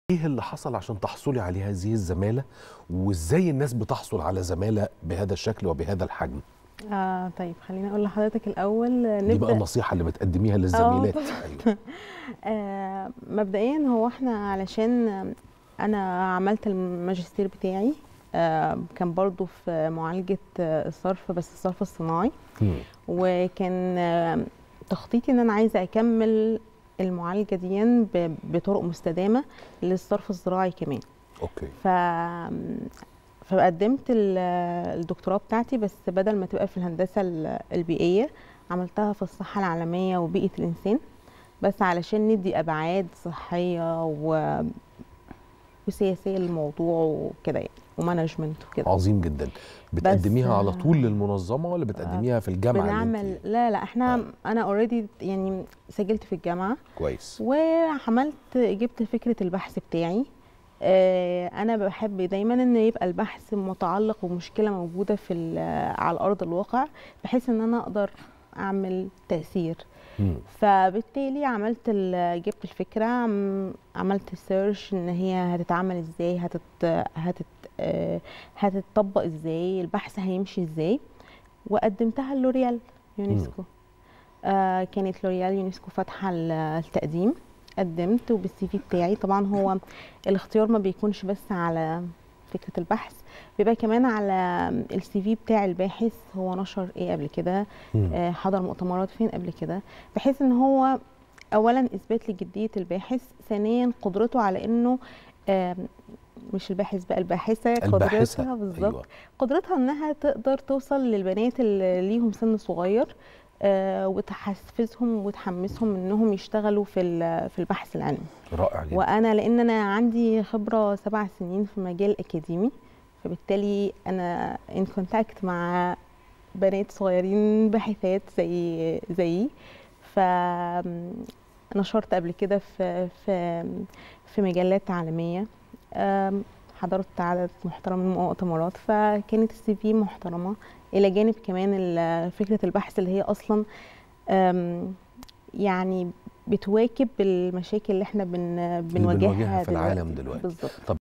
ايه اللي حصل عشان تحصلي على هذه الزماله وازاي الناس بتحصل على زماله بهذا الشكل وبهذا الحجم آه طيب خليني اقول لحضرتك الاول آه، دي بقى النصيحه اللي بتقدميها للزميلات ايوه آه مبدئيا هو احنا علشان انا عملت الماجستير بتاعي آه كان برضو في معالجة آه، الصرف بس الصرف الصناعي مم. وكان آه، تخطيطي ان انا عايزة اكمل المعالجة دي ب- بطرق مستدامة للصرف الزراعي كمان اوكي ف فقدمت ال- الدكتوراه بتاعتي بس بدل ما تبقى في الهندسة ال- البيئية عملتها في الصحة العالمية وبيئة الإنسان بس علشان ندي أبعاد صحية و... وسياسية للموضوع وكده يعني ومانجمنت وكده عظيم جدا بتقدميها على آه، طول للمنظمه ولا بتقدميها في الجامعه اللي بنعمل انت لا لا احنا آه. انا اوريدي يعني سجلت في الجامعه كويس وعملت جبت فكره البحث بتاعي آه، انا بحب دايما ان يبقى البحث متعلق بمشكله موجوده في ال- على ارض الواقع بحيث ان انا اقدر اعمل تاثير مم. فبالتالي عملت ال- جبت الفكره عم- عملت سيرش ان هي هتتعمل ازاي هتت هتت آه، هتتطبق ازاي البحث هيمشي ازاي وقدمتها لوريال يونسكو آه كانت لوريال يونسكو فاتحه ال- التقديم قدمت وبالسي في بتاعي طبعا هو الاختيار ما بيكونش بس على فكره البحث بيبقى كمان على السي في بتاع الباحث هو نشر ايه قبل كده مم. آه، حضر مؤتمرات فين قبل كده بحيث ان هو اولا اثبات لجديه الباحث ثانيا قدرته على انه آم، مش الباحث بقى الباحثه الباحثة، قدرتها بالظبط أيوة. قدرتها انها تقدر توصل للبنات اللي ليهم سن صغير آه، وتحفزهم وتحمسهم انهم يشتغلوا في ال- في البحث العلمي رائع جدا وانا لان انا عندي خبره سبع سنين في مجال اكاديمي فبالتالي انا ان كونتاكت مع بنات صغيرين باحثات زي زيي فنشرت قبل كده في في في مجلات عالميه أم، حضرت عدد محترم من المؤتمرات فكانت السي في محترمه الى جانب كمان ال- فكره البحث اللي هي اصلا أم، يعني بتواكب المشاكل اللي احنا بن بنواجهها بنواجهها في العالم دلوقتي. بالظبط طب